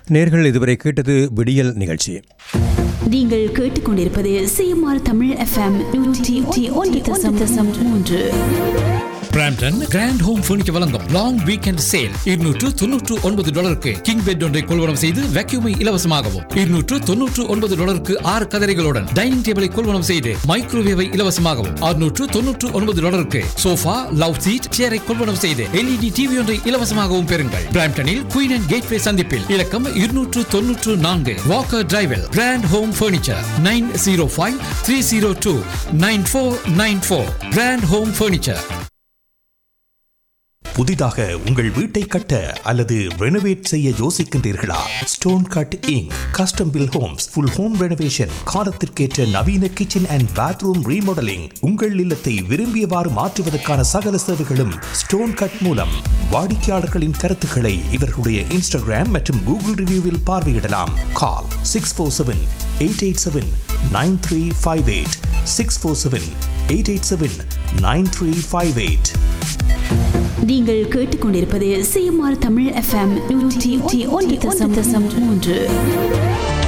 நேர்கள் இதுவரை கேட்டது விடியல் நிகழ்ச்சி நீங்கள் கேட்டுக்கொண்டிருப்பது சிஎம்ஆர் தமிழ் எஃப்எம் நூற்றி ஒன்று தசம் தசம் மூன்று பிராம்டன் கிராண்ட் ஹோம் ஃபர்னிச்சர் வழங்கும் லாங் வீக்கெண்ட் சேல் இருநூற்று தொன்னூற்று ஒன்பது டாலருக்கு கிங் பெட் ஒன்றை கொள்வனம் செய்து வேக்யூமை இலவசமாகவும் இருநூற்று தொன்னூற்று ஒன்பது டாலருக்கு ஆறு கதரைகளுடன் டைனிங் டேபிளை கொள்வனம் செய்து மைக்ரோவேவை இலவசமாகவும் அறுநூற்று தொன்னூற்று ஒன்பது டாலருக்கு சோஃபா லவ் சீட் சேரை கொள்வனம் செய்து எல்இடி டிவி ஒன்றை இலவசமாகவும் பெறுங்கள் பிராம்டனில் குயின் அண்ட் கேட்வே சந்திப்பில் இலக்கம் இருநூற்று தொன்னூற்று நான்கு வாக்கர் டிரைவில் grand home furniture nine zero five three zero two nine four nine four grand home furniture புதிதாக உங்கள் வீட்டை கட்ட அல்லது ரெனோவேட் செய்ய யோசிக்கின்றீர்களா stone cut inc custom built homes full home renovation காலத்திற்கேற்ற நவீன கிச்சன் அண்ட் பாத்ரூம் ரீமாடலிங் உங்கள் இல்லத்தை விரும்பியவாறு மாற்றுவதற்கான சகல சேவைகளும் ஸ்டோன் கட் மூலம் வாடிக்கையாளர்களின் கருத்துக்களை இவர்களுடைய இன்ஸ்டாகிராம் மற்றும் கூகுள் ரிவ்யூவில் பார்வையிடலாம் call six four seven eight eight seven nine three five eight six four seven eight eight seven nine three five eight நீங்கள் கேட்டுக்கொண்டிருப்பது சிஎம்ஆர் தமிழ் எஃப்எம் நூற்றி ஒன்று தசம் தசம் மூன்று